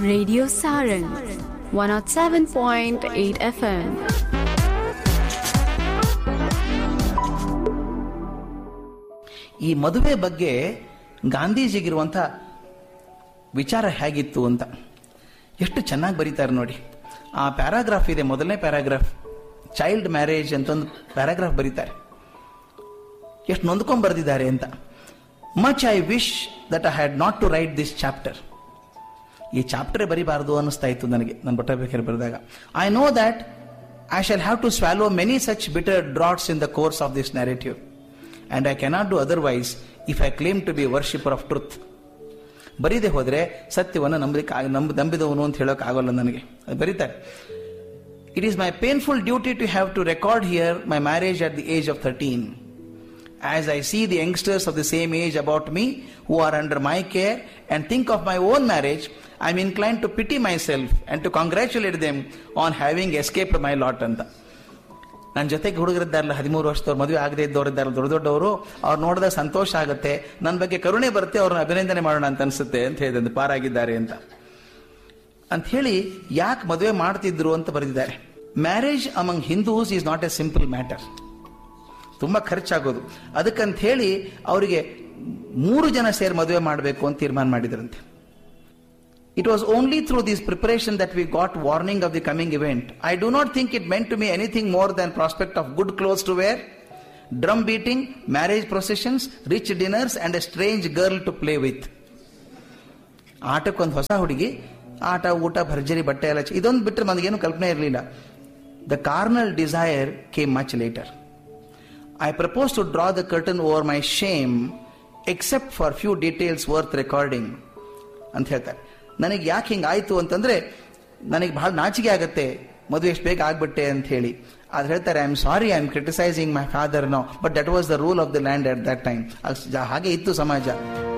Radio Saran 107.8 FM. ಈ ಮದುವೆ ಬಗ್ಗೆ ಗಾಂಧೀಜಿಗಿರುವಂಥ ವಿಚಾರ ಹೇಗಿತ್ತು ಅಂತ ಎಷ್ಟು ಚೆನ್ನಾಗಿ ಬರೀತಾರೆ ನೋಡಿ ಆ ಪ್ಯಾರಾಗ್ರಾಫ್ ಇದೆ ಮೊದಲನೇ ಪ್ಯಾರಾಗ್ರಾಫ್ ಚೈಲ್ಡ್ ಮ್ಯಾರೇಜ್ ಅಂತ ಒಂದು ಪ್ಯಾರಾಗ್ರಾಫ್ ಬರೀತಾರೆ ಎಷ್ಟು ನೊಂದ್ಕೊಂಡ್ ಬರೆದಿದ್ದಾರೆ ಅಂತ much I wish that I had not to write this chapter ಈ ಚಾಪ್ಟರ್ ಬರಿಬಾರದು ಅನ್ನಿಸ್ತಾ ಇತ್ತು ನನಗೆ ನಾನು ಬಟ್ಟಬೇಕಾದ್ರೆ ಬರೆದಾಗ I know that I shall have to swallow many such bitter draughts in the course of this narrative and I cannot do otherwise if I claim to be worshipper of truth ಬರೀದೆ ಹೋದ್ರೆ ಸತ್ಯವನ್ನು ನಂಬಲಿಕ್ಕೆ ಆಗ- ನಂಬ ನಂಬಿದವನು ಅಂತ ಹೇಳೋಕೆ ಆಗೋಲ್ಲ ನನಗೆ ಅದು ಬರೀತಾರೆ it is my painful duty to have to record here my marriage at the age of thirteen as I see the youngsters of the same age about me who are under my care and think of my own marriage, I am inclined to pity myself and to congratulate them on having escaped my lot ಅಂತ ನನ್ನ ಜೊತೆಗೆ ಹುಡುಗರಿದ್ದಾರಲ್ಲ ಹದಿಮೂರು ವರ್ಷದವ್ರು ಮದುವೆ ಆಗದೆ ಇದ್ದವ್ರು ಇದ್ದಾರಲ್ಲ ದೊಡ್ಡ ದೊಡ್ಡವರು ಅವ್ರು ನೋಡಿದಾಗ ಸಂತೋಷ ಆಗುತ್ತೆ ನನ್ನ ಬಗ್ಗೆ ಕರುಣೆ ಬರುತ್ತೆ ಅವ್ರನ್ನ ಅಭಿನಂದನೆ ಮಾಡೋಣ ಅಂತ ಅನ್ಸುತ್ತೆ ಅಂತ ಹೇಳಿದಂತೆ ಪಾರಾಗಿದ್ದಾರೆ ಅಂತ ಅಂತ ಹೇಳಿ ಯಾಕೆ ಮದುವೆ ಮಾಡ್ತಿದ್ರು ಅಂತ ಬರೆದಿದ್ದಾರೆ marriage among Hindus is not a simple matter ತುಂಬಾ ಖರ್ಚಾಗೋದು ಅದಕ್ಕಂತ ಹೇಳಿ ಅವರಿಗೆ ಮೂರು ಜನ ಸೇರಿ ಮದುವೆ ಮಾಡಬೇಕು ಅಂತ ತೀರ್ಮಾನ ಮಾಡಿದ್ರಂತೆ it was only through this preparation that we got warning of the coming event I do not think it meant to me anything more than prospect of good clothes to wear drum beating marriage processions rich dinners and a strange girl to play with ಆಟಕ್ಕೊಂದು ಹೊಸ ಹುಡುಗಿ ಆಟ ಊಟ ಭರ್ಜರಿ ಬಟ್ಟೆ ಎಲ್ಲ ಚ- ಇದೊಂದು ಬಿಟ್ಟರೆ ನನಗೇನು ಕಲ್ಪನೆ ಇರಲಿಲ್ಲ the carnal desire came much later I propose to draw the curtain over my shame except for few details worth recording ಅಂತ ಹೇಳ್ತಾರೆ ನನಗೆ ಯಾಕೆ ಹಿಂಗಾಯ್ತು ಅಂತಂದ್ರೆ ನನಗೆ ಬಹಳ ನಾಚಿಕೆ ಆಗತ್ತೆ ಮದುವೆ ಎಷ್ಟು ಬೇಗ ಆಗ್ಬಿಟ್ಟೆ ಅಂತ ಹೇಳಿ ಆದ್ರೆ ಹೇಳ್ತಾರೆ I am sorry I am criticising my father no but that was the rule of the land at that time ಹಾಗೆ ಇತ್ತು ಸಮಾಜ